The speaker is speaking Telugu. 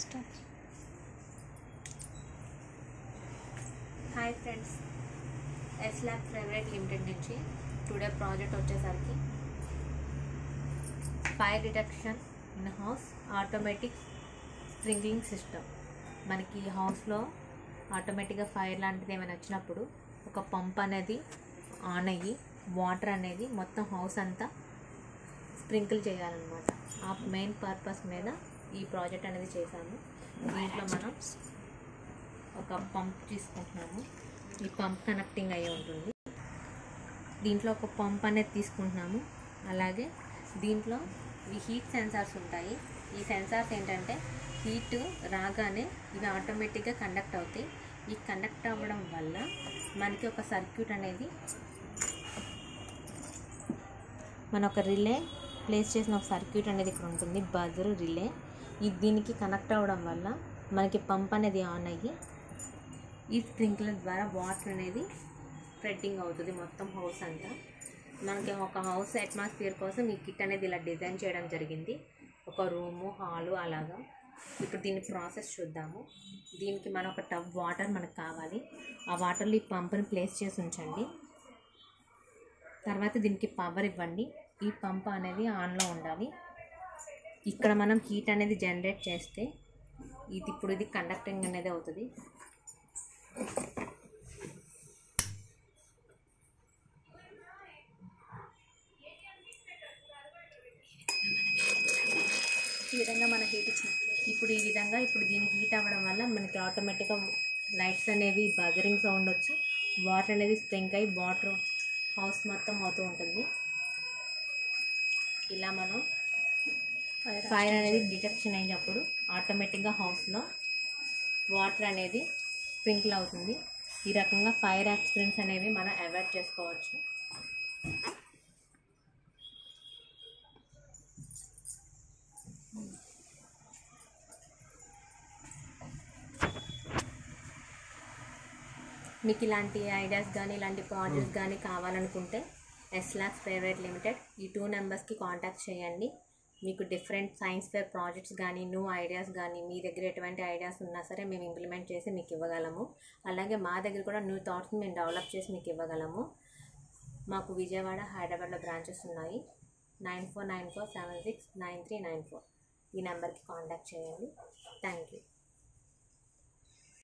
start hi friends S lab private limited నుంచి టుడే ప్రాజెక్ట్ వచ్చేసరికి fire detection in house automatic sprinkling system మనకి హౌస్లో ఆటోమేటిక్గా ఫైర్ లాంటిది ఏమైనా వచ్చినప్పుడు ఒక పంప్ అనేది ఆన్ అయ్యి వాటర్ అనేది మొత్తం హౌస్ అంతా స్ప్రింకిల్ చేయాలన్నమాట ఆ మెయిన్ పర్పస్ మీద ఈ ప్రాజెక్ట్ అనేది చేశాము దీంట్లో మనం ఒక పంప్ తీసుకుంటున్నాము ఈ పంప్ కనెక్టింగ్ అయ్యి ఉంటుంది దీంట్లో ఒక పంప్ అనేది తీసుకుంటున్నాము అలాగే దీంట్లో ఈ హీట్ సెన్సార్స్ ఉంటాయి ఈ సెన్సార్స్ ఏంటంటే హీట్ రాగానే ఇవి ఆటోమేటిక్గా కండక్ట్ అవుతాయి ఈ కండక్ట్ అవ్వడం వల్ల మనకి ఒక సర్క్యూట్ అనేది మన ఒక రిలే ప్లేస్ చేసిన ఒక సర్క్యూట్ అనేది ఇక్కడ ఉంటుంది బజర్ రిలే ఈ దీనికి కనెక్ట్ అవ్వడం వల్ల మనకి పంప్ అనేది ఆన్ అయ్యి ఈ స్ప్రింక్లర్ ద్వారా వాటర్ అనేది స్ప్రెడ్డింగ్ అవుతుంది మొత్తం హౌస్ అంతా మనకి ఒక హౌస్ అట్మాస్ఫియర్ కోసం ఈ కిట్ అనేది ఇలా డిజైన్ చేయడం జరిగింది ఒక రూము హాలు అలాగా ఇప్పుడు దీని ప్రాసెస్ చూద్దాము దీనికి మనం ఒక టబ్ వాటర్ మనకు కావాలి ఆ వాటర్లో ఈ పంపుని ప్లేస్ చేసి ఉంచండి తర్వాత దీనికి పవర్ ఇవ్వండి ఈ పంప్ అనేది ఆన్లో ఉండాలి ఇక్కడ మనం హీట్ అనేది జనరేట్ చేస్తే ఇది ఇప్పుడు ఇది కండక్టింగ్ అనేది అవుతుంది ఈ విధంగా మన హీట్ ఇచ్చినప్పుడు ఇప్పుడు ఈ విధంగా ఇప్పుడు దీనికి హీట్ అవ్వడం వల్ల మనకి ఆటోమేటిక్గా లైట్స్ అనేవి బజరింగ్ సౌండ్ వచ్చి వాటర్ అనేది స్ప్రింక్ అయ్యి వాటర్ హౌస్ మొత్తం అవుతూ ఉంటుంది ఇలా మనం ఫైర్ ఫైర్ అనేది డిటెక్షన్ అయినప్పుడు ఆటోమేటిక్గా హౌస్లో వాటర్ అనేది స్ప్రింకిల్ అవుతుంది ఈ రకంగా ఫైర్ యాక్సిడెంట్స్ అనేవి మనం అవాయిడ్ చేసుకోవచ్చు మీకు ఇలాంటి ఐడియాస్ కానీ ఇలాంటి ప్రాజెక్ట్స్ కానీ కావాలనుకుంటే ఎస్లాక్స్ ప్రైవేట్ లిమిటెడ్ ఈ టూ నెంబర్స్కి కాంటాక్ట్ చేయండి మీకు డిఫరెంట్ సైన్స్ ఫేర్ ప్రాజెక్ట్స్ కానీ న్యూ ఐడియాస్ కానీ మీ దగ్గర ఎటువంటి ఐడియాస్ ఉన్నా సరే మేము ఇంప్లిమెంట్ చేసి మీకు ఇవ్వగలము అలాగే మా దగ్గర కూడా న్యూ థాట్స్ని మేము డెవలప్ చేసి మీకు ఇవ్వగలము మాకు విజయవాడ హైదరాబాద్లో బ్రాంచెస్ ఉన్నాయి nine four nine four seven six nine three nine four ఈ నెంబర్కి కాంటాక్ట్ చేయండి థ్యాంక్ యూ